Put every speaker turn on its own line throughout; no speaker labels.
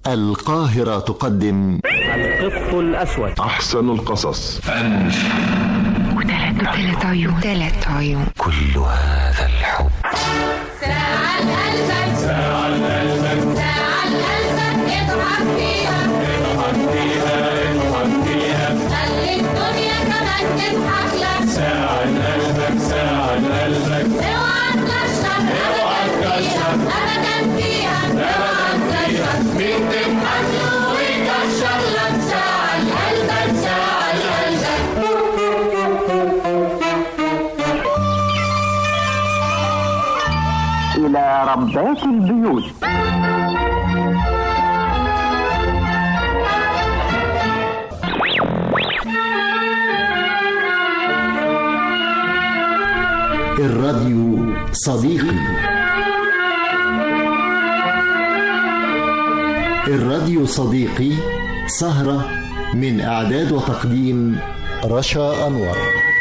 القاهرة تقدم
القط الأسود
أحسن القصص
وثلاث عيون ثلاث عيون
كل هذا الحب
ساعة قلبك ساعة قلبك ساعة قلبك اضحك فيها اضحك فيها اضحك فيها خلي الدنيا كمان تضحك لك ساعة قلبك ساعة قلبك اوعى تكشف ابدا فيها ابدا فيها اوعى تكشف مين تضحك له ويكشر لك ساعة قلبك ساعة قلبك
إلى ربات البيوت
الراديو صديقي الراديو صديقي سهرة من إعداد وتقديم رشا أنور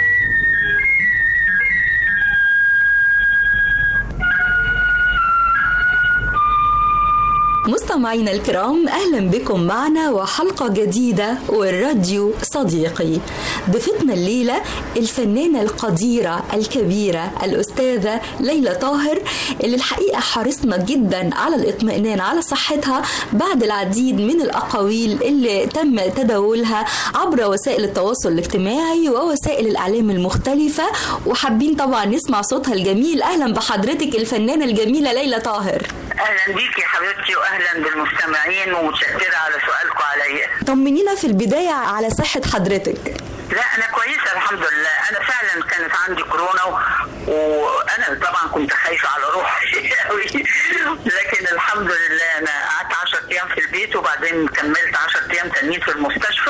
مستمعينا الكرام اهلا بكم معنا وحلقه جديده والراديو صديقي ضيفتنا الليله الفنانه القديره الكبيره الاستاذه ليلى طاهر اللي الحقيقه حرصنا جدا على الاطمئنان على صحتها بعد العديد من الاقاويل اللي تم تداولها عبر وسائل التواصل الاجتماعي ووسائل الاعلام المختلفه وحابين طبعا نسمع صوتها الجميل اهلا بحضرتك الفنانه الجميله ليلى طاهر
اهلا بيك يا حبيبتي واهلا بالمستمعين ومتشكره على سؤالكم عليا
طمنينا في البداية على صحة حضرتك
لا انا كويسه الحمد لله انا فعلا كانت عندي كورونا و... وانا طبعا كنت خايفه على روحي قوي لكن الحمد لله انا قعدت 10 ايام في البيت وبعدين كملت 10 ايام تانيين في المستشفى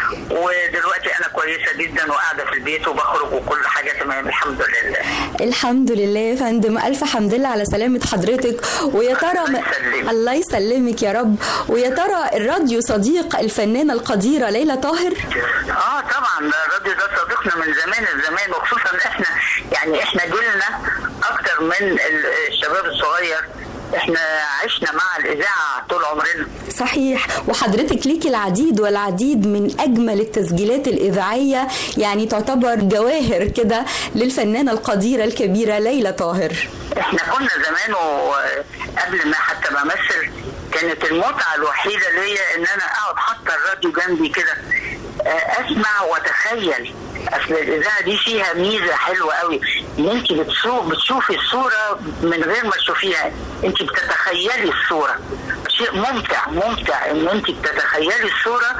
ودلوقتي انا كويسه جدا وقاعده في البيت وبخرج وكل حاجه تمام الحمد لله
الحمد لله يا فندم ألف حمد لله على سلامة حضرتك ويا ترى
الله يسلمك.
الله يسلمك يا رب ويا ترى الراديو صديق الفنانة القديرة ليلى طاهر
اه طبعا الراديو ده صديقنا من زمان الزمان وخصوصا احنا يعني احنا جيلنا اكتر من ال- الشباب الصغير احنا عشنا مع الاذاعه طول عمرنا
صحيح وحضرتك ليكي العديد والعديد من أجمل التسجيلات الإذاعية يعني تعتبر جواهر كده للفنانة القديرة الكبيرة ليلى طاهر
احنا كنا زمان وقبل ما حتى بمثل كانت المتعه الوحيده ليا ان انا اقعد حاطه الراديو جنبي كده آه، اسمع واتخيل اصل الاذاعه دي فيها ميزه حلوه قوي ان انت بتشوف بتشوفي الصوره من غير ما تشوفيها انت بتتخيلي الصوره شيء ممتع ممتع ان انت بتتخيلي الصوره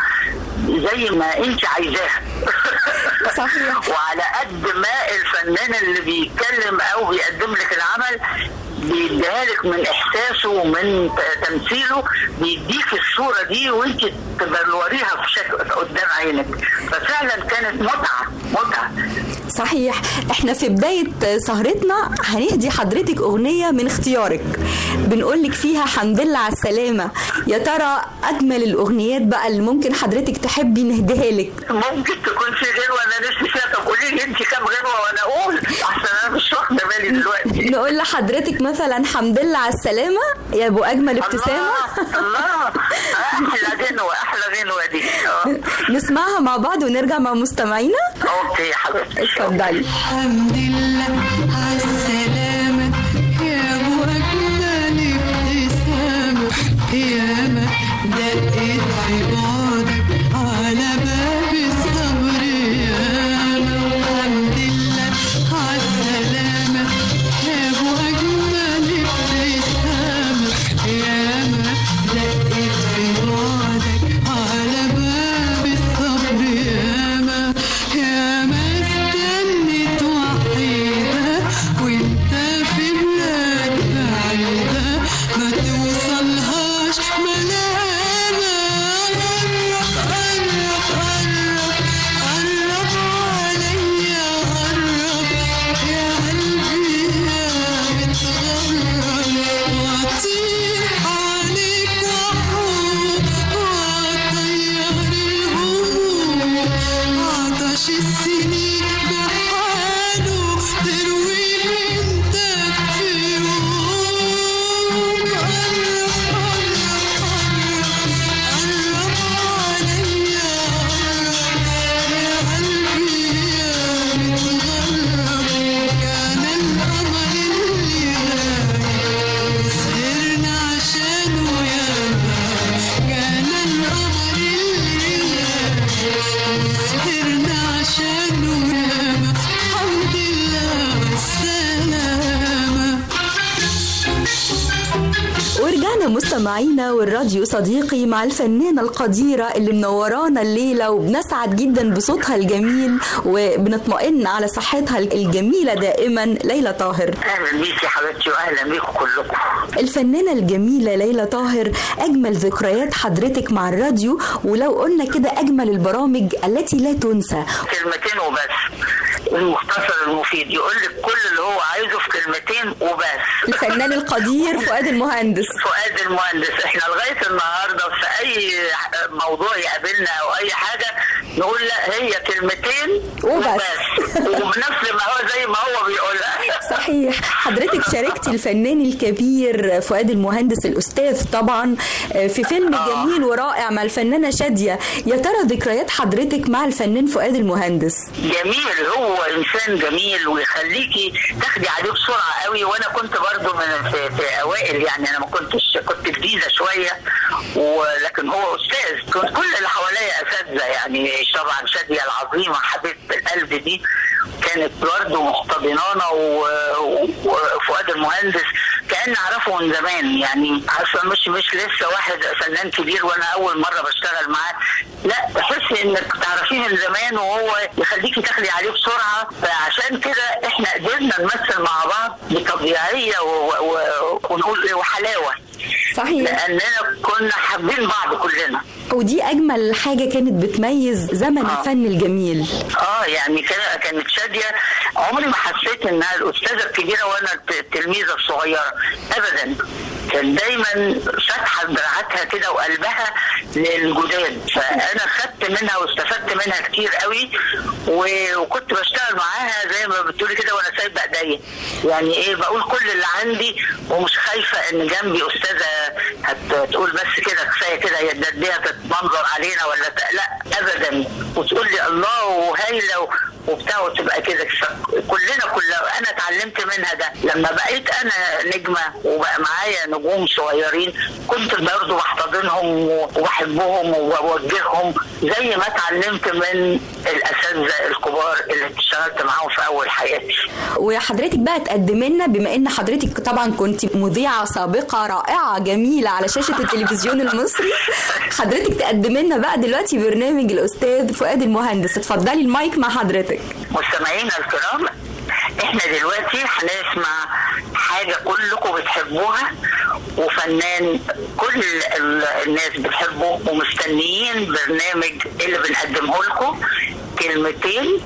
زي ما انت عايزاها
صحيح.
وعلى قد ما الفنان اللي بيتكلم او بيقدم لك العمل بيديها لك من احساسه ومن ت- تمثيله بيديك الصوره دي وانت تبلوريها في شكل قدام عينك ففعلا كانت متعه متعه
صحيح احنا في بداية سهرتنا هنهدي حضرتك اغنية من اختيارك بنقول لك فيها حمد لله على السلامة يا ترى اجمل الاغنيات بقى اللي ممكن حضرتك تحبي نهديها لك
ممكن تكون في غنوه انا نفسي فيها طب قولي لي انت كام غنوه وانا اقول احسن انا مش واخده بالي دلوقتي
نقول لحضرتك مثلا حمد لله على السلامة يا ابو اجمل ابتسامة
الله الله احلى غنوه احلى غنوه دي آه.
نسمعها مع بعض ونرجع مع مستمعينا
اوكي يا حبيبتي
اتفضلي
الحمد لله على السلامة يا أبو أجمل ابتسامة ياما دقت في بعدك على باب الصبر ياما الحمد لله على السلامة يا أبو أجمل ابتسامة ياما دقت في بعدك على باب الصبر ياما ياما استنت وحيدة وانت في بلاد بعيدة ما توصلهاش ملامة
مستمعينا والراديو صديقي مع الفنانة القديرة اللي منورانا الليلة وبنسعد جدا بصوتها الجميل وبنطمئن على صحتها الجميلة دائما ليلى طاهر
اهلا بيك يا حبيبتي واهلا بيكم كلكم
الفنانة الجميلة ليلى طاهر أجمل ذكريات حضرتك مع الراديو ولو قلنا كده أجمل البرامج التي لا تنسى
كلمتين وبس المختصر المفيد يقول لك كل اللي هو عايزه في كلمتين وبس
الفنان القدير فؤاد المهندس
فؤاد المهندس احنا لغايه النهارده في اي موضوع يقابلنا او اي حاجه نقول لا هي كلمتين
وبس.
وبنفس ما هو زي ما هو بيقولها
صحيح حضرتك شاركتي الفنان الكبير فؤاد المهندس الأستاذ طبعا في فيلم جميل ورائع مع الفنانة شادية يا ترى ذكريات حضرتك مع الفنان فؤاد المهندس
جميل هو انسان جميل ويخليكي تاخدي عليه بسرعه قوي وانا كنت برضو من في, في اوائل يعني انا ما كنتش كنت جديده شويه ولكن هو استاذ كنت كل اللي حواليا اساتذه يعني طبعا شاديه العظيمه حبيبه القلب دي كانت برضه محتضنانا و- وفؤاد المهندس كان اعرفه من زمان يعني اصلا مش مش لسه واحد فنان كبير وانا اول مره بشتغل معاه لا تحسي انك تعرفيه من زمان وهو يخليكي تاخدي عليه بسرعه فعشان كده احنا قدرنا نمثل مع بعض بطبيعيه و- و- ونقول إيه وحلاوه
صحيح
لاننا كنا حابين بعض كلنا
ودي أجمل حاجة كانت بتميز زمن
آه.
الفن الجميل
اه يعني كده كانت شاديه عمري ما حسيت انها الاستاذه الكبيره وانا الت- التلميذه الصغيره ابدا كان دايما فاتحه دراعاتها كده وقلبها للجداد فانا خدت منها واستفدت منها كتير قوي و- وكنت بشتغل معاها زي ما بتقولي كده وانا سايبه ايديا يعني ايه بقول كل اللي عندي ومش خايفه ان جنبي استاذه هتقول بس كده كفايه كده هي تديها تتمنظر علينا ولا ت... لا ابدا وتقول لي الله وهايله و- وبتاع وتبقى كده كلنا كلنا انا اتعلمت منها ده لما بقيت انا نجمه وبقى معايا نجوم صغيرين كنت برضه بحتضنهم وبحبهم وبوجههم زي ما اتعلمت من الاساتذه الكبار اللي اشتغلت معاهم في اول حياتي
وحضرتك بقى تقدم لنا بما ان حضرتك طبعا كنت مذيعه سابقه رائعه جميله على شاشه التلفزيون المصري حضرتك تقدم لنا بقى دلوقتي برنامج الاستاذ فؤاد المهندس اتفضلي المايك مع حضرتك
مستمعينا الكرام احنا دلوقتي هنسمع حاجة كلكم بتحبوها وفنان كل ال- الناس بتحبه ومستنيين برنامج اللي بنقدمه لكم كلمتين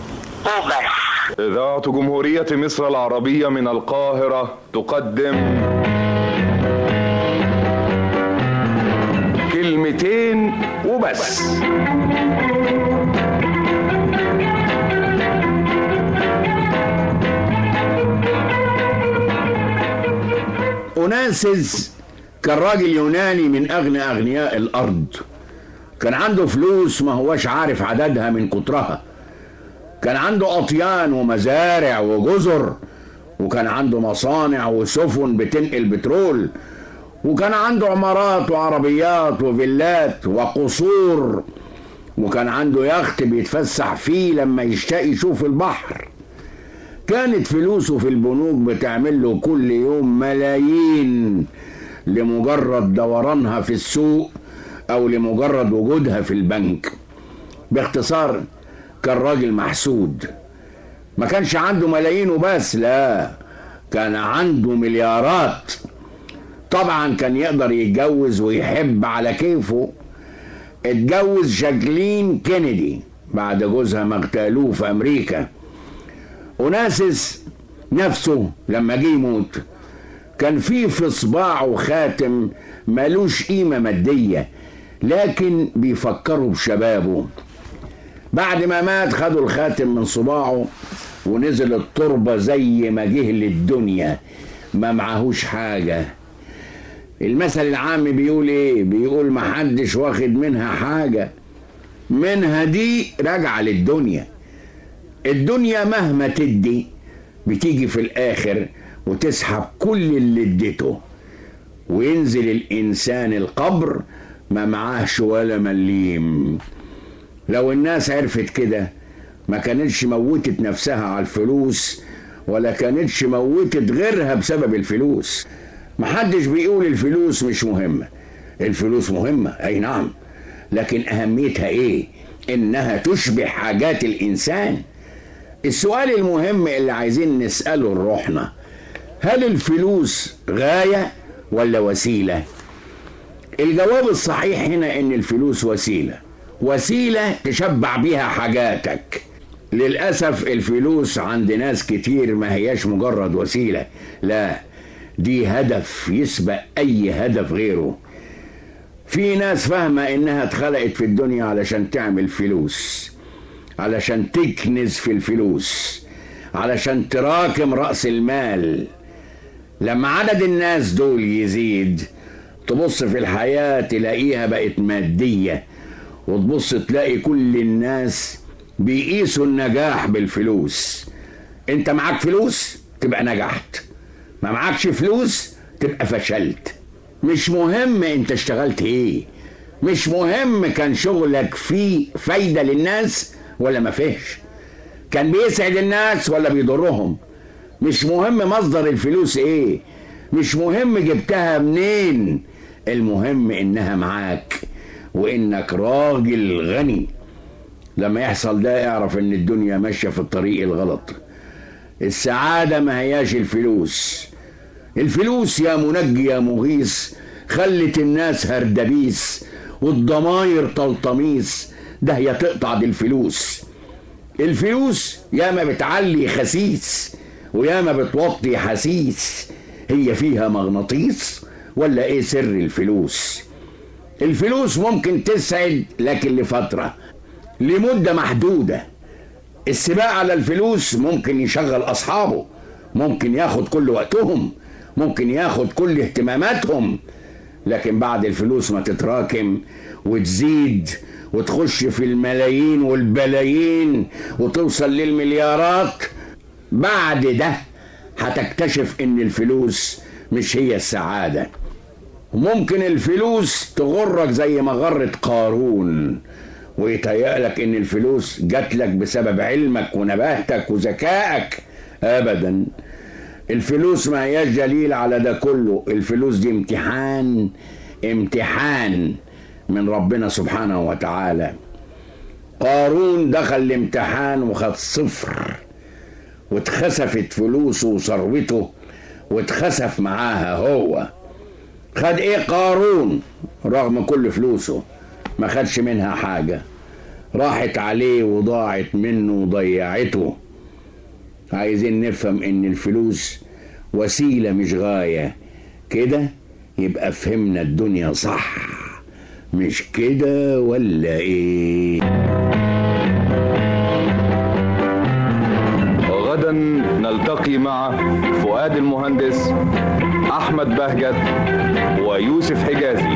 وبس
إذاعة جمهورية مصر العربية من القاهرة تقدم كلمتين وبس
أوناسيس كان راجل يوناني من أغنى أغنياء الأرض كان عنده فلوس ما هوش عارف عددها من كترها كان عنده أطيان ومزارع وجزر وكان عنده مصانع وسفن بتنقل بترول وكان عنده عمارات وعربيات وفيلات وقصور وكان عنده يخت بيتفسح فيه لما يشتاق يشوف البحر كانت فلوسه في البنوك بتعمل له كل يوم ملايين لمجرد دورانها في السوق او لمجرد وجودها في البنك باختصار كان راجل محسود ما كانش عنده ملايين وبس لا كان عنده مليارات طبعا كان يقدر يتجوز ويحب على كيفه اتجوز جاكلين كينيدي بعد جوزها ما اغتالوه في امريكا أوناسيس نفسه لما جه يموت كان في في صباعه خاتم ملوش قيمة مادية لكن بيفكروا بشبابه بعد ما مات خدوا الخاتم من صباعه ونزل التربة زي ما جه للدنيا ما معهوش حاجة المثل العام بيقول ايه بيقول محدش واخد منها حاجة منها دي راجعة للدنيا الدنيا مهما تدي بتيجي في الاخر وتسحب كل اللي اديته وينزل الانسان القبر ما معاهش ولا مليم لو الناس عرفت كده ما كانتش موتت نفسها على الفلوس ولا كانتش موتت غيرها بسبب الفلوس محدش بيقول الفلوس مش مهمة الفلوس مهمة أي نعم لكن أهميتها إيه إنها تشبه حاجات الإنسان السؤال المهم اللي عايزين نسأله لروحنا هل الفلوس غاية ولا وسيلة الجواب الصحيح هنا ان الفلوس وسيلة وسيلة تشبع بيها حاجاتك للأسف الفلوس عند ناس كتير ما هياش مجرد وسيلة لا دي هدف يسبق أي هدف غيره في ناس فاهمة إنها اتخلقت في الدنيا علشان تعمل فلوس علشان تكنز في الفلوس علشان تراكم رأس المال لما عدد الناس دول يزيد تبص في الحياة تلاقيها بقت مادية وتبص تلاقي كل الناس بيقيسوا النجاح بالفلوس انت معاك فلوس تبقى نجحت ما معكش فلوس تبقى فشلت مش مهم انت اشتغلت ايه مش مهم كان شغلك فيه فايدة للناس ولا ما فيهش كان بيسعد الناس ولا بيضرهم مش مهم مصدر الفلوس ايه مش مهم جبتها منين المهم انها معاك وانك راجل غني لما يحصل ده اعرف ان الدنيا ماشيه في الطريق الغلط السعاده ما هياش الفلوس الفلوس يا منجي يا مغيث خلت الناس هردبيس والضماير طلطميس ده هي تقطع دي الفلوس الفلوس ياما بتعلي خسيس وياما بتوطي حسيس هي فيها مغناطيس ولا ايه سر الفلوس الفلوس ممكن تسعد لكن لفترة لمدة محدودة السباق على الفلوس ممكن يشغل أصحابه ممكن ياخد كل وقتهم ممكن ياخد كل اهتماماتهم لكن بعد الفلوس ما تتراكم وتزيد وتخش في الملايين والبلايين وتوصل للمليارات بعد ده هتكتشف ان الفلوس مش هي السعادة ممكن الفلوس تغرك زي ما غرت قارون ويتهيألك ان الفلوس جات لك بسبب علمك ونباهتك وذكائك ابدا الفلوس ما هياش دليل على ده كله الفلوس دي امتحان امتحان من ربنا سبحانه وتعالى قارون دخل الامتحان وخد صفر واتخسفت فلوسه وثروته واتخسف معاها هو خد ايه قارون رغم كل فلوسه ما خدش منها حاجة راحت عليه وضاعت منه وضيعته عايزين نفهم ان الفلوس وسيلة مش غاية كده يبقى فهمنا الدنيا صح مش كده ولا ايه
غدا نلتقي مع فؤاد المهندس احمد بهجت ويوسف حجازي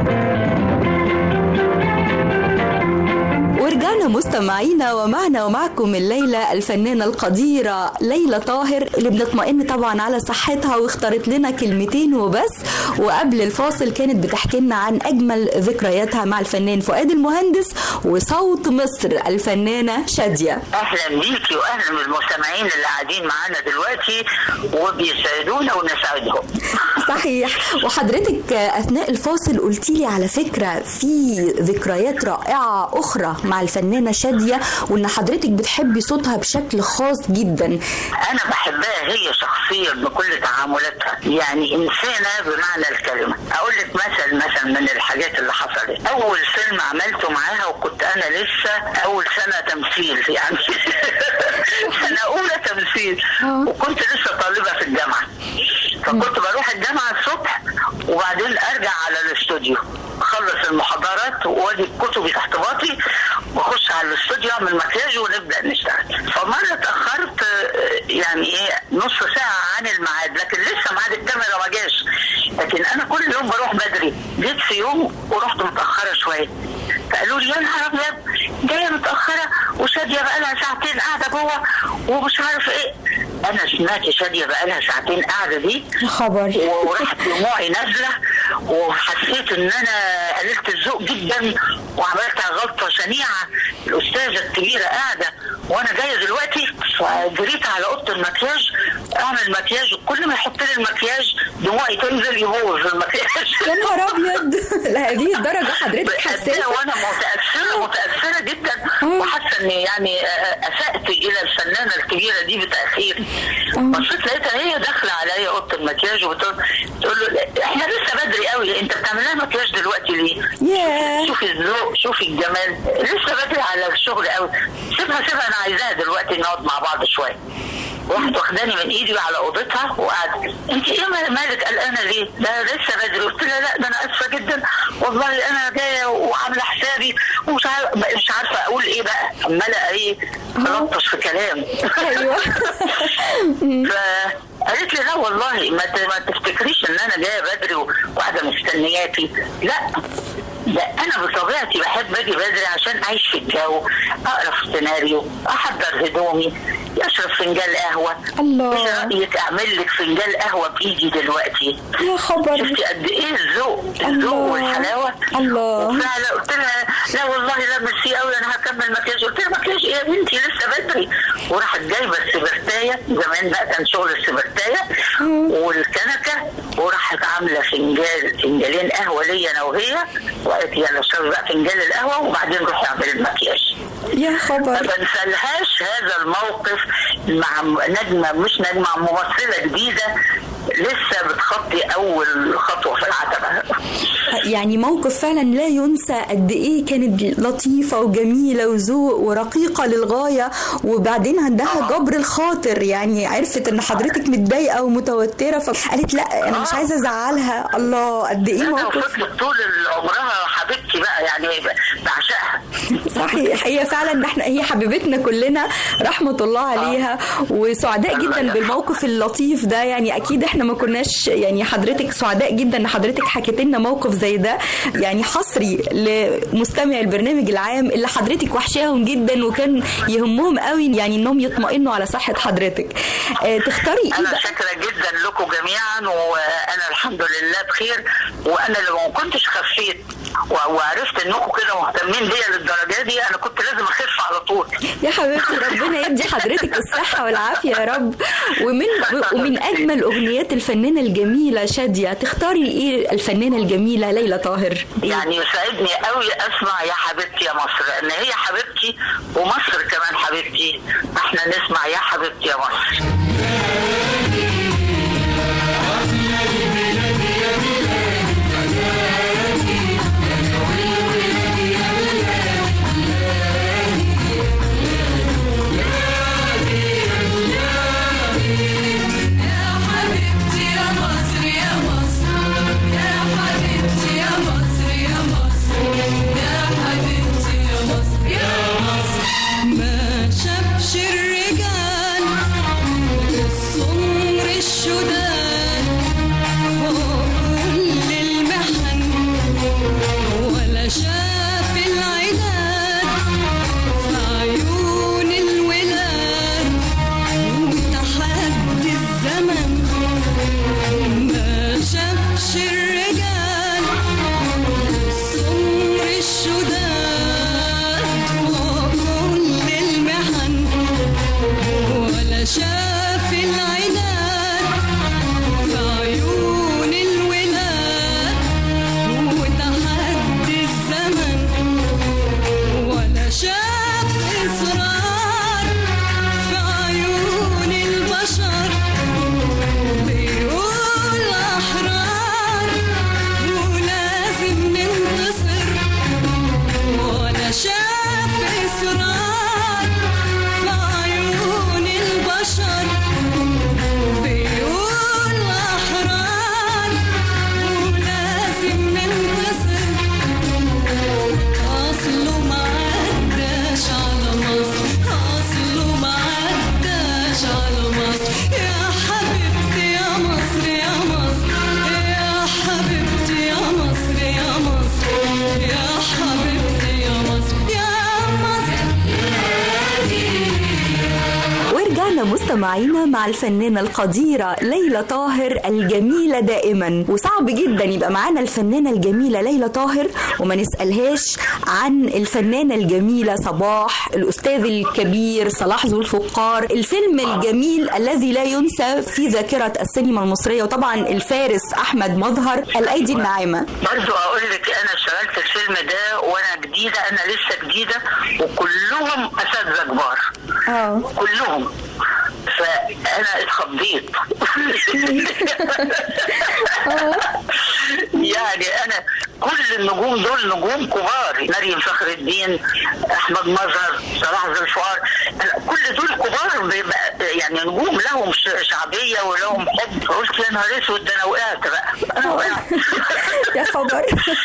ورجعنا مستمعينا ومعنا ومعكم الليلة الفنانة القديرة ليلى طاهر اللي بنطمئن طبعا على صحتها واختارت لنا كلمتين وبس وقبل الفاصل كانت بتحكي لنا عن أجمل ذكرياتها مع الفنان فؤاد المهندس وصوت مصر الفنانة شادية
اهلا بيكي واهلا بالمستمعين اللي قاعدين معانا دلوقتي وبيسعدونا ونسعدهم
صحيح وحضرتك أثناء الفاصل قلتي لي على فكرة في ذكريات رائعة أخرى مع الفنانة شادية وإن حضرتك بتحبي صوتها بشكل خاص جدا
انا بحبها هي شخصيا بكل تعاملاتها يعني انسانه بمعنى الكلمه اقول لك مثل مثلا من الحاجات اللي حصلت اول فيلم عملته معاها وكنت انا لسه اول سنه تمثيل يعني سنه اولى تمثيل وكنت لسه طالبه في الجامعه فكنت بروح الجامعه الصبح وبعدين ارجع على الاستوديو اخلص المحاضرات وادي كتبي تحت باطي واخش على الاستوديو اعمل مكياج ونبدا نشتغل فمره اتاخرت آه، يعني ايه نص ساعه عن الميعاد لكن لسه ميعاد الكاميرا ما جاش لكن انا كل يوم بروح بدري جيت في يوم ورحت متاخره شويه فقالوا لي يا نهار ابيض جايه متاخره وشاديه بقى لها ساعتين قاعده جوه ومش عارف ايه انا سمعت شاديه بقى لها ساعتين قاعده دي
خبر
وراحت دموعي نازله وحسيت ان انا قللت الذوق جدا وعملت غلطه شنيعه الاستاذه الكبيره قاعده وانا جايه دلوقتي فجريت على اوضه المكياج اعمل مكياج وكل ما يحط لي المكياج دموعي تنزل يبوظ المكياج
يا نهار ابيض لهذه الدرجه حضرتك حساسه
وانا متاثره متاثره جدا وحاسه اني يعني آه، اسات الى الفنانه الكبيره دي بتاخير بصيت لقيتها هي داخله عليا اوضه المكياج وبتقول تقول له احنا لسه بدري قوي انت بتعمل لها مكياج دلوقتي ليه؟
ياه.
شوفي الذوق شوفي الجمال لسه بدري على الشغل قوي سيبها سيبها انا عايزاها دلوقتي نقعد مع بعض شويه راحت واخداني من ايدي على اوضتها وقعدت انت ايه مال- مالك قلقانه ليه؟ ده لسه بدري قلت لها لا ده انا اسفه جدا والله انا جايه وعامله حسابي ومش عارفه مش عارفه اقول ايه بقى عماله ايه بلطش في كلام
ايوه
فقالت لي لا والله ما ت- ما تفتكريش ان انا جايه بدري وواحده مستنياكي لا ده انا بطبيعتي بحب اجي بدري عشان اعيش في الجو اقرا في السيناريو احضر هدومي اشرب فنجان قهوه
الله.
ايه رايك اعمل لك فنجان قهوه بايدي دلوقتي
يا خبر
شفتي قد ايه الذوق
الله.
الذوق والحلاوه
الله.
وفعلا قلت لها لا والله لا ميرسي قوي انا هكمل مكياج قلت لها مكياج ايه يا بنتي لسه بدري وراحت جايبه السبرتايه زمان بقى كان شغل السبرتايه والكنكه وراحت عامله فنجان فنجانين قهوه ليا انا وهي وقالت لي يلا اشربي بقى فنجان القهوه وبعدين روحي اعملي المكياج
يا
ما
خبر
بنسالهاش هذا الموقف مع نجمه مش نجمه ممثله جديده لسه بتخطي اول خطوه في العتبه
يعني موقف فعلا لا ينسى قد ايه كانت لطيفه وجميله وذوق ورقيقه للغايه وبعدين عندها جبر الخاطر يعني عرفت ان حضرتك متضايقه ومتوتره فقالت لا انا مش عايزه ازعلها الله قد ايه
لا
موقف
وفضلت طول عمرها حبيبتي بقى يعني بعشقها
صحيح هي فعلا احنا هي حبيبتنا كلنا رحمه الله عليها وسعداء جدا بالموقف اللطيف ده يعني اكيد احنا ما كناش يعني حضرتك سعداء جدا ان حضرتك حكيت لنا موقف زي ده يعني حصري لمستمع البرنامج العام اللي حضرتك وحشاهم جدا وكان يهمهم قوي يعني انهم يطمئنوا على صحه حضرتك اه تختاري ايه
انا
بقى
شاكره جدا لكم جميعا وانا الحمد لله بخير وانا لو ما كنتش خفيت و- وعرفت انكم كده مهتمين بيا للدرجه دي انا كنت لازم اخف على طول
يا حبيبتي ربنا يدي حضرتك الصحة والعافية يا رب ومن ومن أجمل أغنيات الفنانة الجميلة شادية تختاري إيه الفنانة الجميلة ليلى طاهر
يعني يسعدني قوي اسمع يا حبيبتي يا مصر لان هي حبيبتي ومصر كمان حبيبتي احنا نسمع يا حبيبتي يا مصر
حبيبتي يا مصر يا مصر يا حبيبتي يا مصر يا مصر يا حبيبتي يا مصر يا مصر ما شافش الرجال
زلنا مستمعينا مع الفنانة القديرة ليلى طاهر الجميلة دائما وصعب جدا يبقى معانا الفنانة الجميلة ليلى طاهر وما نسألهاش عن الفنانة الجميلة صباح الأستاذ الكبير صلاح ذو الفقار الفيلم الجميل الذي لا ينسى في ذاكرة السينما المصرية وطبعا الفارس أحمد مظهر الأيدي الناعمة
برضو اقول لك انا اشتغلت الفيلم ده وانا جديده انا لسه جديده وكلهم اساتذه كبار
اه
كلهم فانا اتخضيت يعني انا كل النجوم دول نجوم كبار مريم فخر الدين احمد مظهر صلاح ذو الفقار أنا كل دول كبار بيبقى- يعني نجوم لهم ش- شعبيه ولهم حب قلت يا نهار اسود ده انا وقعت بقى انا وقعت
يا خبر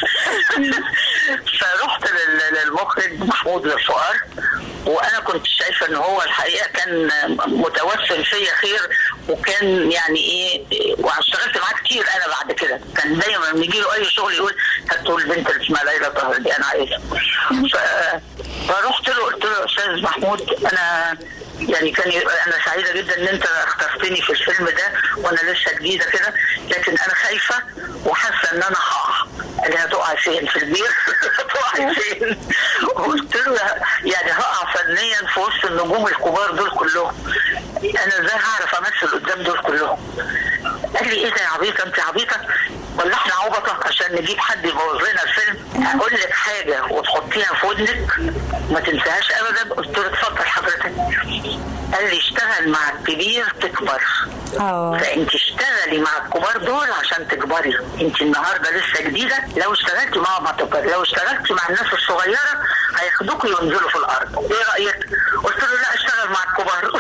فرحت لل- للمخرج محمود الفقار وانا كنت شايفه ان هو الحقيقه كان متوسم فيا خير وكان يعني ايه واشتغلت معاه كتير انا بعد كده كان دايما لما يجي له اي شغل يقول هاتوا البنت اللي اسمها ليلى طاهر دي انا عايزها ف- فرحت له قلت له يا استاذ محمود انا يعني كان يبقى انا سعيده جدا ان انت اخترتني في الفيلم ده وانا لسه جديده كده لكن انا خايفه وحاسه ان انا هقع قال لي هتقع فين في البير هتقع فين قلت له يعني هقع فنيا في وسط النجوم الكبار دول كلهم انا ازاي هعرف امثل قدام دول كلهم قال لي ايه ده يا عبيطه انت عبيطه ولا احنا عبطه عشان نجيب حد يبوظ لنا الفيلم هقول لك حاجه وتحطيها في ودنك ما تنساهاش ابدا قلت له اتفضل حضرتك قال لي اشتغل مع الكبير تكبر
اه
فانت اشتغلي مع الكبار دول عشان تكبري انت النهارده لسه جديده لو اشتغلتي معاهم هتكبري لو اشتغلتي مع الناس الصغيره هياخدوكوا ينزلوا في الارض ايه رايك قلت له لا اشتغل مع الكبار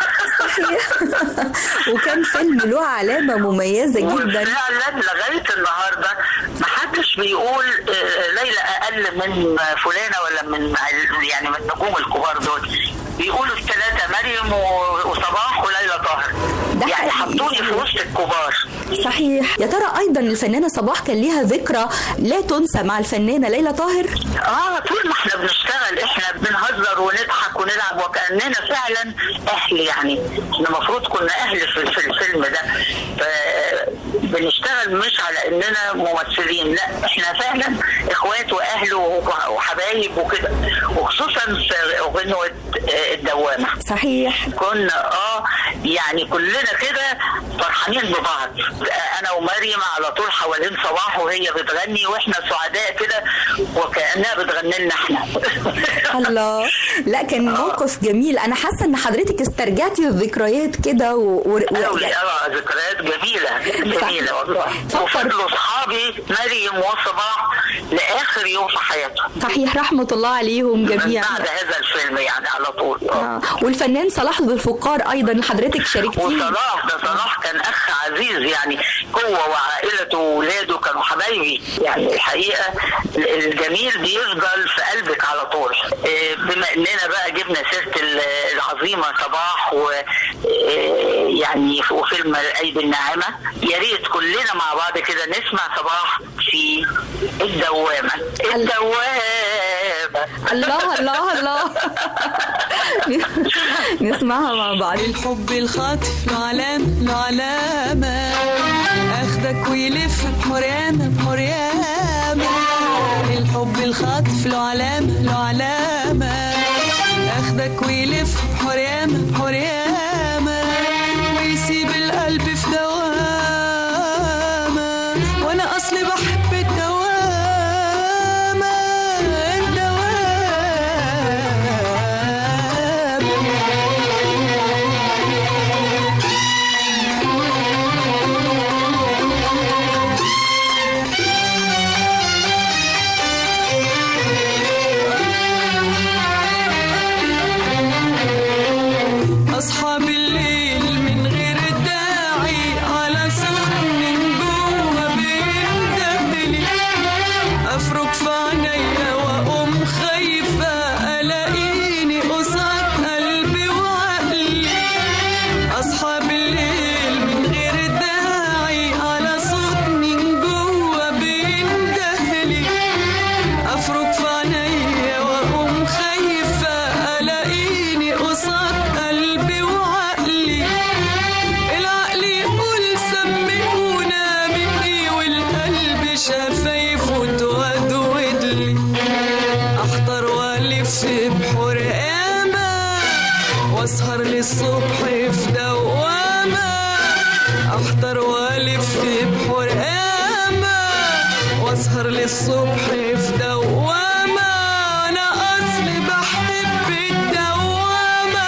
وكان فيلم له علامة مميزة جدا
وفعلا لغايه النهارده ما حدش بيقول آه، ليلى اقل من فلانه ولا من يعني من النجوم الكبار دول بيقولوا الثلاثه مريم و- وصباح وليلى طاهر
ده
يعني
حقيقي.
حطوني في وسط الكبار
صحيح يا ترى أيضا الفنانة صباح كان ليها ذكرى لا تنسى مع الفنانة ليلى طاهر
اه طول ما احنا بنشتغل احنا بنهزر ونضحك ونلعب وكاننا فعلا اهل يعني احنا المفروض كنا اهل في, في الفيلم ده ف- بنشتغل مش على اننا ممثلين لا احنا فعلا اخوات واهل وح- وحبايب وكده وخصوصا في غنوة آه، الدوامة
صحيح
كنا اه يعني كلنا كده فرحانين ببعض انا ومريم على طول حوالين صباح وهي بتغني واحنا سعداء كده وكانها بتغني لنا احنا
الله لا كان موقف جميل انا حاسه ان حضرتك استرجعتي الذكريات كده و... و... و...
قوي اه ذكريات جميله جميله والله
فكر.
وفضلوا اصحابي مريم وصباح لاخر يوم في حياتهم
صحيح رحمه الله عليهم
من
جميعا
بعد هذا الفيلم يعني على طول آه.
آه. والفنان صلاح ذو الفقار ايضا حضرتك شاركتيه
وصلاح ده صلاح كان اخ عزيز يعني هو وعائلته واولاده كانوا حبايبي يعني الحقيقه الجميل بيفضل في قلبك على طول إيه، بما اننا بقى جبنا سيره ال- العظيمه صباح و إيه، يعني وفيلم الايدي الناعمه يا ريت كلنا مع بعض كده نسمع صباح في الدوامه الدوامه
الله الله الله نسمعها مع بعض
الحب الخاطف له علامة له علامة اخدك ويلف بحريانة بحريانة الحب الخاطف له علامة له علامة اخدك ويلف بحريانة بحريانة ويسيب القلب في دوامة وانا اصلي بحب الدوامة الدوامة والف بحور ياما واسهر للصبح في دوامة احضر والف بحور ياما واسهر للصبح في دوامة انا اصلي بحب الدوامة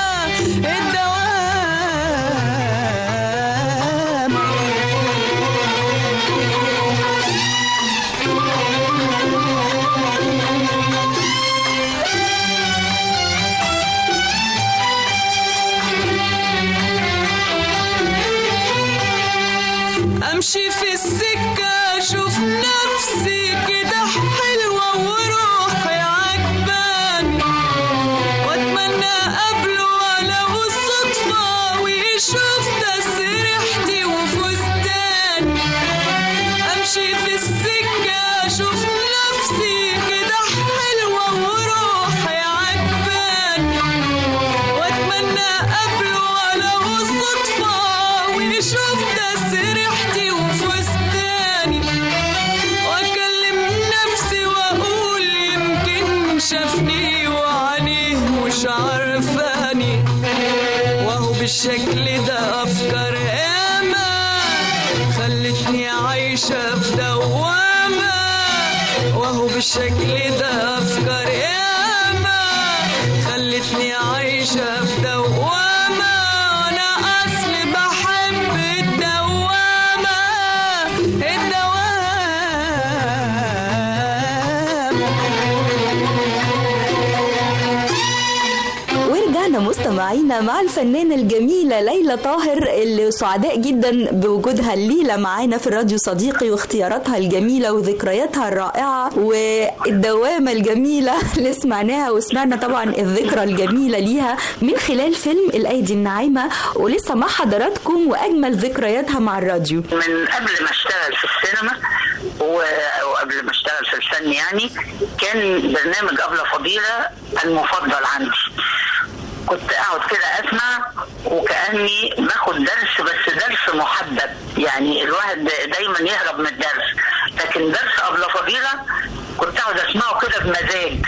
امشي في السكة اشوف نفسي كده حلوة وروحي عجباني واتمنى قبله ولو الصدفة ويشوف تسريحتي وفستاني امشي في السكة اشوف نفسي كده حلوة وروحي عجباني واتمنى قبله ولو الصدفة ويشوف تسريحتي وفستاني واكلم نفسي واقول يمكن شافني وعينيه مش عارفاني وهو بالشكل ده افكار ياما خلتني عايشة في دوامة وهو بالشكل ده افكار ياما خلتني عايشة في دوامة انا اصلي بحب الدوامة
ورجعنا مستمعينا مع الفنانة الجميلة ليلى طاهر اللي سعداء جدا بوجودها الليلة معانا في الراديو صديقي واختياراتها الجميلة وذكرياتها الرائعة والدوامة الجميلة اللي سمعناها وسمعنا طبعا الذكرى الجميلة ليها من خلال فيلم الأيدي الناعمة ولسه مع حضراتكم وأجمل ذكرياتها مع الراديو
من قبل ما اشتغل في السينما و- وقبل ما اشتغل في الفن يعني كان برنامج أبلة فضيلة المفضل عندي كنت اقعد كده اسمع وكاني باخد درس بس درس محبب يعني الواحد دايما يهرب من الدرس لكن درس ابله فضيله كنت اقعد اسمعه كده بمزاج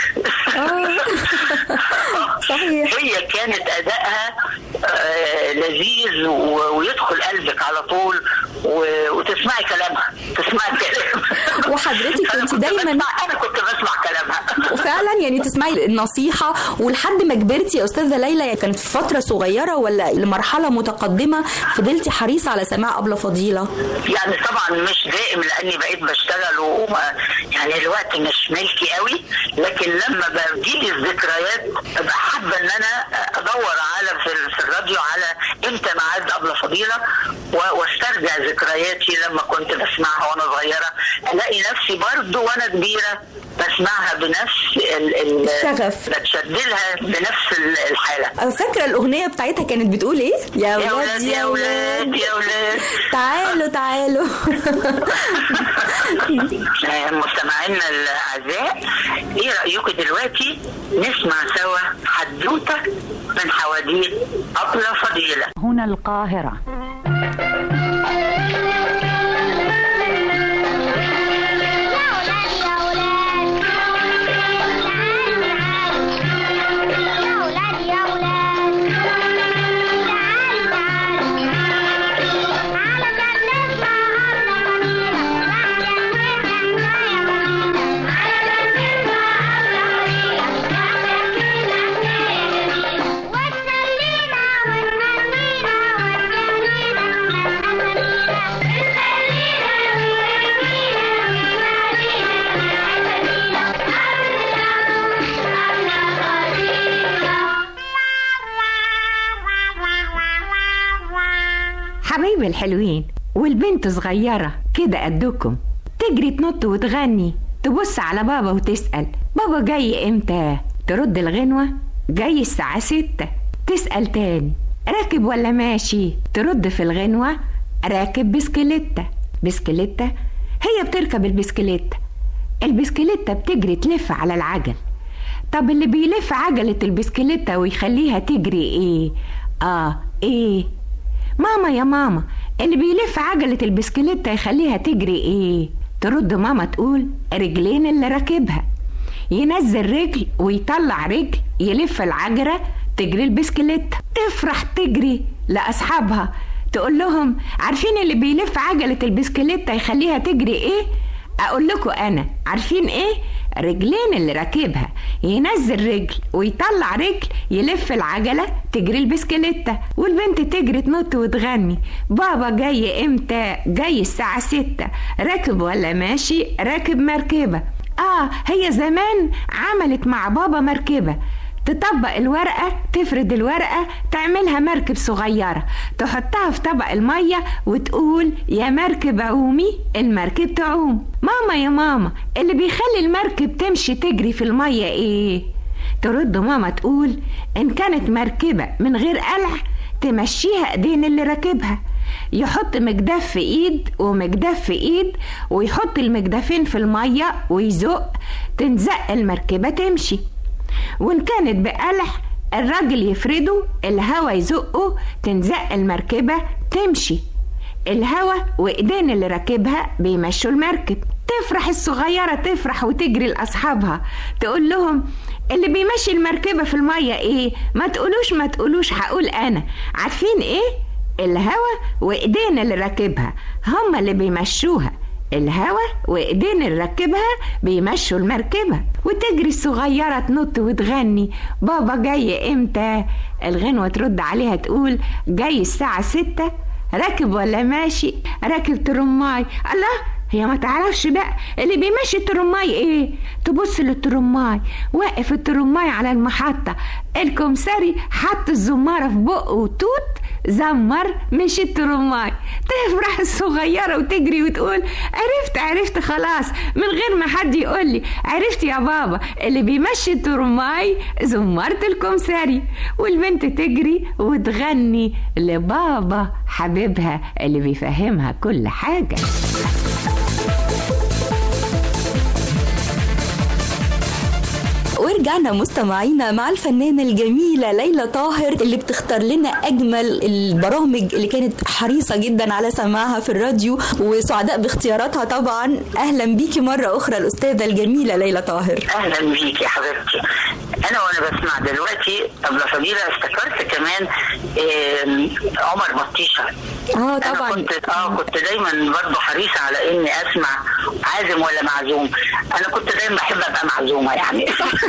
صحيح
هي كانت ادائها آه، لذيذ و- ويدخل قلبك على طول و- وتسمعي كلامها تسمعي كلامها
وحضرتك
أنا
كنت
كنت
دايما
بسمع انا كنت بسمع كلامها
وفعلا يعني تسمعي النصيحة ولحد ما كبرتي يا أستاذة ليلى يعني كانت في فترة صغيرة ولا لمرحلة متقدمة فضلتي حريصة على سماع أبلة فضيلة
يعني طبعا مش دائم لاني بقيت بشتغل وما يعني الوقت مش ملكي قوي لكن لما بجيلي الذكريات ابقى حابه ان انا ادور على في, في الراديو على امتى ميعاد ابله فضيله و- واسترجع ذكرياتي لما كنت بسمعها وانا صغيره الاقي نفسي برضو وانا كبيره بسمعها بنفس ال ال
الشغف.
بتشد لها بنفس ال- الحاله
فاكرة الأغنية بتاعتها كانت بتقول إيه؟ يا
يا
ولاد
ولاد يا ولاد يا ولاد
تعالوا تعالوا
آه، مستمعينا الاعزاء ايه رايكم دلوقتي نسمع سوا حدوته من حواديت ابله فضيله
هنا القاهرة
حبايبي الحلوين والبنت صغيرة كده قدكم تجري تنط وتغني تبص على بابا وتسأل بابا جاي امتى ترد الغنوة جاي الساعة ستة تسأل تاني راكب ولا ماشي ترد في الغنوة راكب بسكليتة بسكليتة هي بتركب البسكليتة البسكليتة بتجري تلف على العجل طب اللي بيلف عجلة البسكليتة ويخليها تجري ايه اه ايه ماما يا ماما اللي بيلف عجلة البسكليتة يخليها تجري ايه ترد ماما تقول رجلين اللي راكبها ينزل رجل ويطلع رجل يلف العجرة تجري البسكليت تفرح تجري لأصحابها تقول لهم عارفين اللي بيلف عجلة البسكليت يخليها تجري ايه اقول لكم انا عارفين ايه رجلين اللي راكبها ينزل رجل ويطلع رجل يلف العجله تجري البسكليته والبنت تجري تنط وتغني بابا جاي امتى جاي الساعه ستة راكب ولا ماشي راكب مركبه اه هي زمان عملت مع بابا مركبه تطبق الورقة تفرد الورقة تعملها مركب صغيرة تحطها في طبق المية وتقول يا مركب عومي المركب تعوم ماما يا ماما اللي بيخلي المركب تمشي تجري في المية ايه ترد ماما تقول ان كانت مركبة من غير قلع تمشيها ايدين اللي راكبها يحط مجدف في ايد ومجدف في ايد ويحط المجدفين في المية ويزق تنزق المركبة تمشي وإن كانت بقلع الراجل يفرده الهوا يزقه تنزق المركبة تمشي الهوا وإيدين اللي راكبها بيمشوا المركب تفرح الصغيرة تفرح وتجري لأصحابها تقول لهم اللي بيمشي المركبة في المية إيه ما تقولوش ما تقولوش هقول أنا عارفين إيه الهوا وإيدين اللي راكبها هما اللي بيمشوها الهوا وايدين اللي راكبها بيمشوا المركبة وتجري الصغيرة تنط وتغني بابا جاي امتى الغنوة ترد عليها تقول جاي الساعة ستة راكب ولا ماشي راكب ترماي الله هي ما تعرفش بقى اللي بيمشي الترماي ايه تبص للترماي واقف الترماي على المحطة الكمساري حط الزمارة في بقه وتوت زمر مشي الترماي تفرح الصغيرة وتجري وتقول عرفت عرفت خلاص من غير ما حد يقول لي عرفت يا بابا اللي بيمشي الترماي زمارة الكمساري والبنت تجري وتغني لبابا حبيبها اللي بيفهمها كل حاجة
ورجعنا مستمعينا مع الفنانة الجميلة ليلى طاهر اللي بتختار لنا أجمل البرامج اللي كانت حريصة جدا على سماعها في الراديو وسعداء باختياراتها طبعا أهلا بيكي مرة أخرى الأستاذة الجميلة ليلى طاهر
اهلا بيك يا حبيبتي انا وانا بسمع دلوقتي ابله فضيله افتكرت كمان آم، عمر بطيشه
اه
انا
طبعا
كنت اه كنت دايما برضه حريصه على اني اسمع عازم ولا معزوم انا كنت دايما بحب ابقى معزومه يعني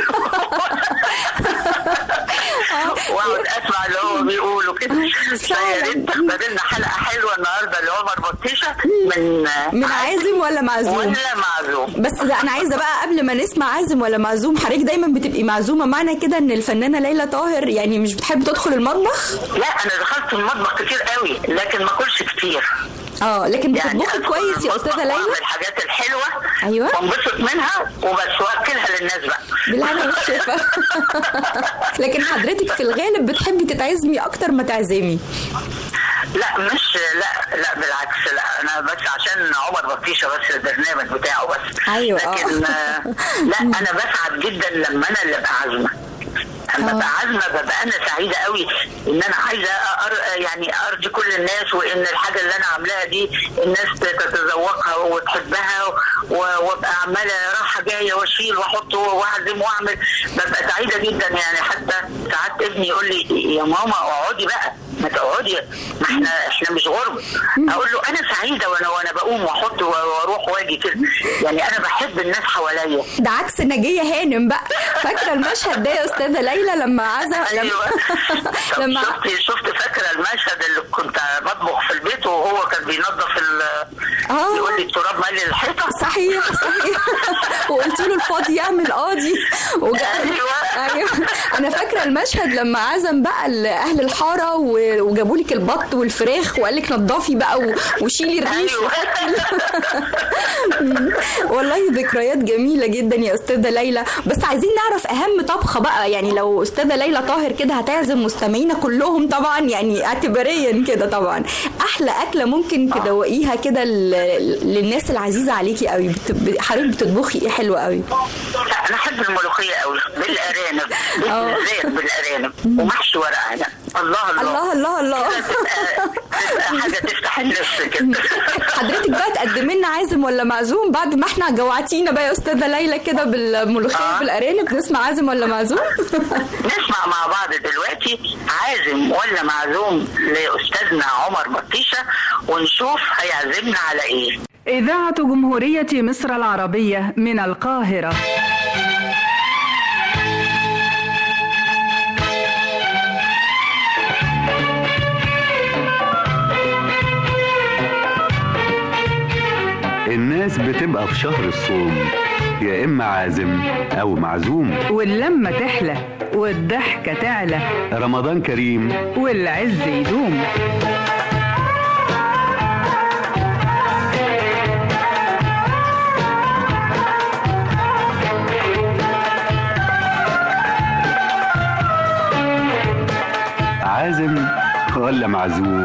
واقعد اسمع اللي هو بيقولوا كده فيا ريت تختار لنا حلقه حلوه النهارده لعمر بطيشه من
من عازم ولا معزوم
ولا معزوم
بس لا انا عايزه بقى قبل ما نسمع عازم ولا معزوم حضرتك دايما بتبقي معزومه معنى كده ان الفنانه ليلى طاهر يعني مش بتحب تدخل المطبخ
لا انا دخلت المطبخ كتير قوي لكن ما اكلش كتير
اه لكن
يعني
بتطبخي
أدخل
كويس يا
المطبخ
استاذه ليلى
واعمل الحاجات الحلوه
أيوة.
وانبسط منها وبس واكلها للناس بقى
بالهنا والشفا لكن حضرتك في الغالب بتحبي تتعزمي اكتر ما تعزمي
لا مش لا لا بالعكس لا انا بس عشان عمر بطيشه بس البرنامج بتاعه بس
أيوة، آه.
لكن آه، لا انا بسعد جدا لما انا اللي ابقى عازمه اما ابقى عازمه ببقى انا سعيده قوي ان انا عايزه أر... يعني ارضي كل الناس وان الحاجه اللي انا عاملاها دي الناس تتذوقها وتحبها و... وابقى عماله رايحه جايه واشيل واحط واعزم واعمل ببقى سعيده جدا يعني حتى ساعات ابني يقول لي يا ماما اقعدي بقى ما تقعدي ما احنا احنا مش غرب اقول له انا سعيده وانا وانا بقوم واحط واروح واجي كده يعني انا بحب الناس حواليا
ده عكس نجية هانم بقى فاكرة المشهد ده يا أستاذة ليلى لما عزم
ايوه طب
لما
شفت شفت فاكره المشهد اللي كنت بطبخ في البيت وهو كان بينظف ال
آه.
يقول لي التراب مالي الحيطه
صحيح صحيح وقلت له الفاضي يعمل قاضي وجا...
أيوة.
ايوه انا فاكره المشهد لما عزم بقى اهل الحاره و- وجابوا لك البط والفراخ وقال لك نضفي بقى و- وشيلي الريش
أيوة.
والله ذكريات جميله جدا يا استاذه ليلى بس عايزين نعرف اهم طبخه بقى يعني لو استاذه ليلى طاهر كده هتعزم مستمعينا كلهم طبعا يعني اعتباريا كده طبعا احلى اكله ممكن تدوقيها كده ل- للناس العزيزه عليكي قوي بت... ب- حضرتك بتطبخي ايه حلو قوي
انا احب الملوخيه قوي بالارانب
آه.
بالذات بالارانب ومحشي ورق عنب الله الله
الله الله الله
تبقى تبقى حاجه تفتح النفس كده
حضرتك بقى تقدم لنا عازم ولا معزوم بعد ما احنا جوعتينا بقى يا استاذه ليلى كده بالملوخيه بالارانب نسمع عازم ولا معزوم
نسمع مع بعض دلوقتي عازم ولا معزوم لاستاذنا عمر بطيشه ونشوف هيعزمنا على ايه
إذاعة جمهورية مصر العربية من القاهرة
الناس بتبقى في شهر الصوم يا إما عازم أو معزوم
واللمة تحلى والضحكة تعلى
رمضان كريم
والعز يدوم
عازم ولا معزوم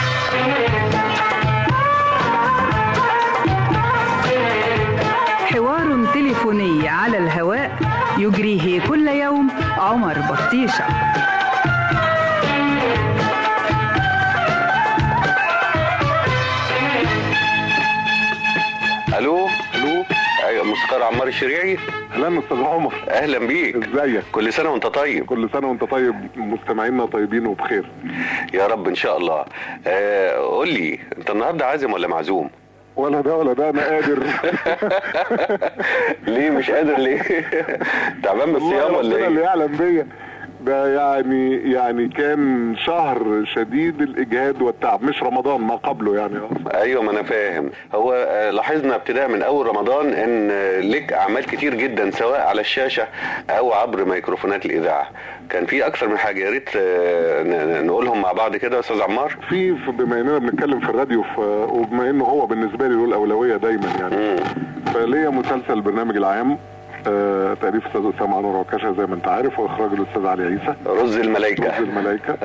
حوار تليفوني على الهواء يجريه كل يوم عمر بطيشة
ألو ألو أيوة موسيقار عمار الشريعي
اهلا استاذ عمر
أهلا بيك
ازيك
كل سنة وأنت طيب
كل سنه وانت طيب مستمعينا طيبين وبخير
يا رب إن شاء الله آه قول لي أنت النهاردة عازم ولا معزوم
ولا ده ولا ده انا قادر
ليه مش قادر ليه تعبان من الصيام ولا
ربنا اللي
إيه
يعلم بيا ده يعني يعني كان شهر شديد الاجهاد والتعب مش رمضان ما قبله يعني
ايوه ما انا فاهم هو آه، لاحظنا ابتداء من اول رمضان ان آه، لك اعمال كتير جدا سواء على الشاشه او عبر ميكروفونات الاذاعه كان في اكثر من حاجه يا ريت آه، ن- ن- نقولهم مع بعض كده يا استاذ عمار
في في- بما اننا بنتكلم في الراديو ف- وبما انه هو بالنسبه لي له الاولويه دايما يعني فليا مسلسل برنامج العام آه، تأليف استاذ اسامه انور عكاشه زي ما انت عارف واخراج الاستاذ علي عيسى
رز الملائكه
رز الملائكه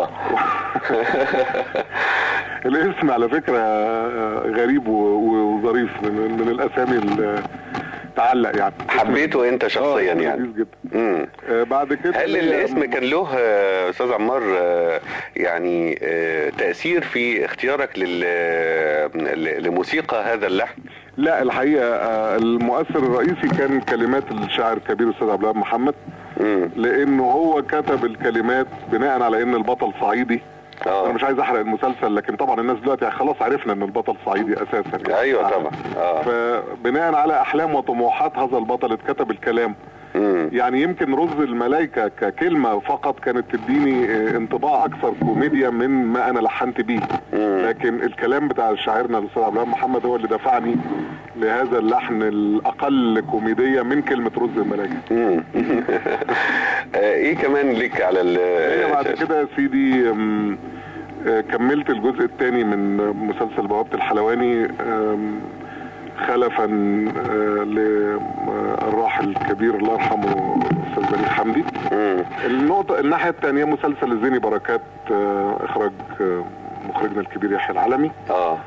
الاسم على فكره آه، غريب و- و- وظريف من, من الاسامي اللي تعلق يعني
حبيته انت شخصيا يعني
لذيذ جدا
مم.
آه، بعد كده
هل
ليا-
الاسم كان له آه، استاذ عمار آه، يعني آه، تاثير في اختيارك لل- ل- لموسيقى هذا اللحن
لا الحقيقه آه، المؤثر الرئيسي كان كلمات الشاعر الكبير الاستاذ عبد الوهاب محمد لانه هو كتب الكلمات بناء على ان البطل صعيدي انا مش عايز احرق المسلسل لكن طبعا الناس دلوقتي خلاص عرفنا ان البطل صعيدي اساسا يعني.
ايوه طبعا اه
فبناء على احلام وطموحات هذا البطل اتكتب الكلام يعني يمكن رز الملائكه ككلمه فقط كانت تديني آه، انطباع اكثر كوميديا من ما انا لحنت بيه لكن الكلام بتاع شاعرنا الاستاذ عبد الوهاب محمد هو اللي دفعني لهذا اللحن الاقل كوميديه من كلمه رز الملائكه
آه، ايه كمان ليك على ال
هي بعد كده يا سيدي أم، آه، كملت الجزء الثاني من مسلسل بوابة الحلواني أم، خلفا آه، للراحل الكبير الله يرحمه استاذ بليغ حمدي النقطة الناحية الثانية مسلسل الزيني بركات آه، اخراج آه، مخرجنا الكبير يحيى العلمي
اه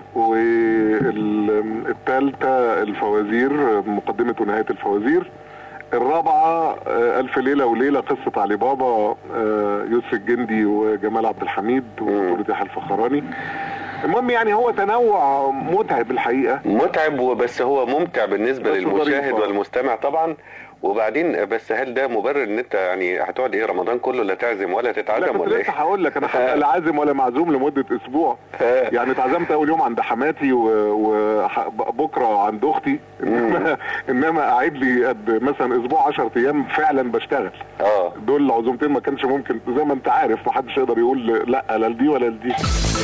والثالثة الفوازير مقدمة ونهاية الفوازير الرابعة آه، ألف ليلة وليلة قصة علي بابا آه، يوسف الجندي وجمال عبد الحميد وبطولة يحيى الفخراني المهم يعني هو تنوع متعب الحقيقة
متعب وبس هو ممتع بالنسبه
بس
للمشاهد
ظريف، آه.
والمستمع طبعا وبعدين بس هل ده مبرر ان انت يعني هتقعد ايه رمضان كله لا تعزم ولا
لا
تتعزم
كنت
ولا
لسه
ايه؟
هقول لك انا هبقى لا عازم ولا معزوم لمده اسبوع يعني اتعزمت اول يوم عند حماتي وبكره عند اختي انما انما قاعد لي قد مثلا اسبوع 10 ايام فعلا بشتغل
اه
دول عزومتين ما كانش ممكن زي ما انت عارف ما حدش يقدر يقول لا لا لدي ولا لدي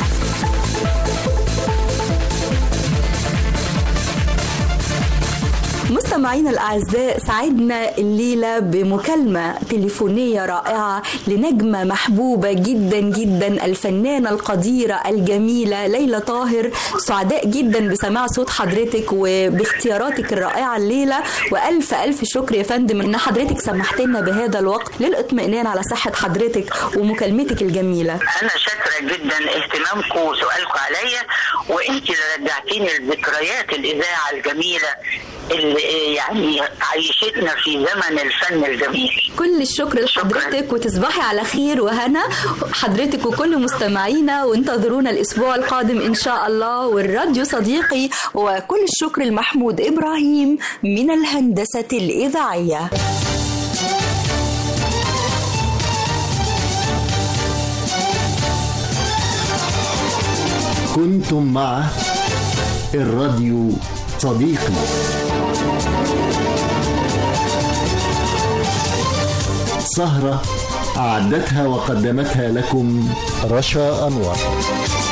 مستمعينا الأعزاء سعدنا الليلة بمكالمة تليفونية رائعة لنجمة محبوبة جدا جدا الفنانة القديرة الجميلة ليلى طاهر سعداء جدا بسماع صوت حضرتك وباختياراتك الرائعة الليلة وألف ألف شكر يا فندم إن حضرتك سمحت لنا بهذا الوقت للإطمئنان على صحة حضرتك ومكالمتك الجميلة
انا شاكره جدا اهتمامكم وسؤالكم عليا وانت اللي رجعتيني لذكريات الاذاعه الجميله اللي يعني عيشتنا في زمن الفن الجميل
كل الشكر لحضرتك وتصبحي على خير وهنا حضرتك وكل مستمعينا وانتظرونا الأسبوع القادم إن شاء الله والراديو صديقي وكل الشكر لمحمود إبراهيم من الهندسة الإذاعية
كنتم مع الراديو صديقي سهرة أعدتها وقدمتها لكم رشا أنور